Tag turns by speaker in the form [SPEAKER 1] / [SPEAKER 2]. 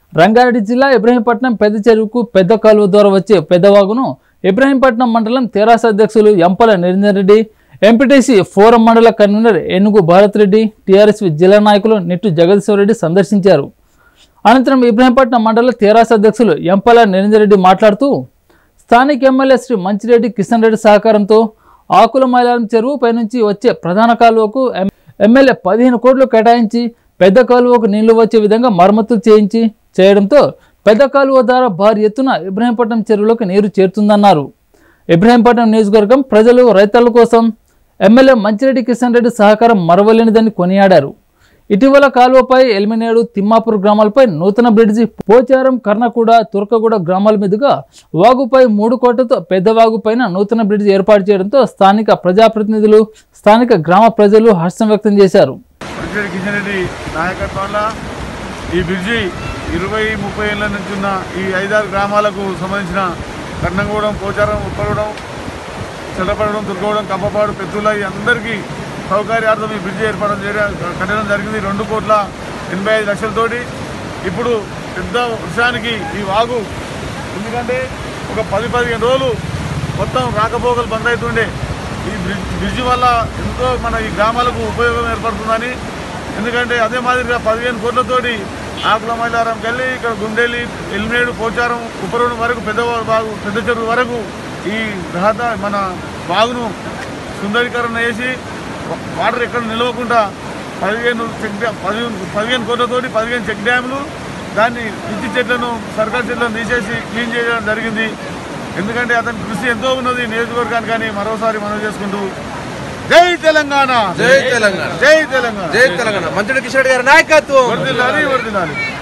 [SPEAKER 1] రంగారెడ్డి జిల్లా ఇబ్రహీంపట్నం పెద్ద చెరువుకు పెద్ద కాలువ ద్వారా వచ్చే పెద్దవాగును ఇబ్రహీంపట్నం మండలం తెరాస అధ్యక్షులు ఎంపల నిరంజన్ రెడ్డి ఎంపీటీసీ ఫోరం మండల కన్వీనర్ ఏనుగు భారత్ రెడ్డి టీఆర్ఎస్ జిల్లా నాయకులు నిట్టు జగదీశ్వర్ రెడ్డి సందర్శించారు అనంతరం ఇబ్రహీంపట్నం మండల తెరాస అధ్యక్షులు ఎంపల నిరంజన్ రెడ్డి మాట్లాడుతూ స్థానిక ఎమ్మెల్యే శ్రీ మంచిరెడ్డి కిషన్ రెడ్డి సహకారంతో ఆకుల మైలారం చెరువు పైనుంచి వచ్చే ప్రధాన కాలువకు ఎం- ఎమ్మెల్యే పదిహేను కోట్లు కేటాయించి పెద్ద కాలువకు నీళ్లు వచ్చే విధంగా మరమ్మతులు చేయించి చేయడంతో పెద్ద కాలువ ద్వారా భారీ ఎత్తున ఇబ్రహీంపట్నం చెరువులోకి నీరు చేరుతుందన్నారు ఇబ్రహీంపట్నం నియోజకవర్గం ప్రజలు రైతుల కోసం ఎమ్మెల్యే మంచిరెడ్డి కిషన్ రెడ్డి సహకారం మరవలేనిదని కొనియాడారు ఇటీవల కాలువపై ఎల్మినేడు తిమ్మాపూర్ గ్రామాలపై నూతన బ్రిడ్జి పోచారం కర్ణకూడ తుర్కగూడ గ్రామాల మీదుగా వాగుపై మూడు కోట్లతో పెద్ద వాగుపైన నూతన బ్రిడ్జి ఏర్పాటు చేయడంతో స్థానిక ప్రజాప్రతినిధులు స్థానిక గ్రామ ప్రజలు హర్షం వ్యక్తం చేశారు
[SPEAKER 2] మంచిరెడ్డి కిషన్ రెడ్డి నాయకత్వంలో ఈ బ్రిడ్జి ఇరవై ముప్పై ఏళ్ళ నుంచి ఉన్న ఈ ఐదారు గ్రామాలకు సంబంధించిన కర్ణంగూడెం పోచారం ఉప్పగూడెం చెల్లపడడం దుర్గవడం కంపపాడు పెద్దుల ఈ అందరికీ సౌకర్యార్థం ఈ బ్రిడ్జి ఏర్పాటు చేయడం కట్టడం జరిగింది రెండు కోట్ల ఎనభై ఐదు లక్షలతోటి ఇప్పుడు పెద్ద వర్షానికి ఈ వాగు ఎందుకంటే ఒక పది పదిహేను రోజులు మొత్తం రాకపోకలు బంద్ అవుతుండే ఈ బ్రిడ్జ్ బ్రిడ్జి వల్ల ఎంతో మన ఈ గ్రామాలకు ఉపయోగం ఏర్పడుతుందని ఎందుకంటే అదే మాదిరిగా పదిహేను కోట్లతోటి ఆకుల మైలారంకి వెళ్ళి ఇక్కడ గుండెలి ఎల్మినేడు పోచారం ఉపరోడు వరకు పెద్ద బాగు పెద్ద చెరువు వరకు ఈ రహద మన బాగును సుందరీకరణ చేసి వాటర్ ఎక్కడ నిలవకుండా పదిహేను చెక్ డ్యామ్ పదిహేను పదిహేను కోట్లతోటి పదిహేను చెక్ డ్యాములు దాన్ని పిచ్చి చెట్లను సర్కార్ చెట్లను తీసేసి క్లీన్ చేయడం జరిగింది ఎందుకంటే అతని కృషి ఎంతో ఉన్నది నియోజకవర్గానికి కానీ మరోసారి మనం చేసుకుంటూ జై తెలంగాణ
[SPEAKER 3] జై తెలంగాణ
[SPEAKER 2] జై తెలంగాణ
[SPEAKER 3] జై తెలంగాణ మంత్రి కిషన్ రెడ్డి గారి నాయకత్వం
[SPEAKER 2] వర్దిల్లాలి వర్దిల్లాలి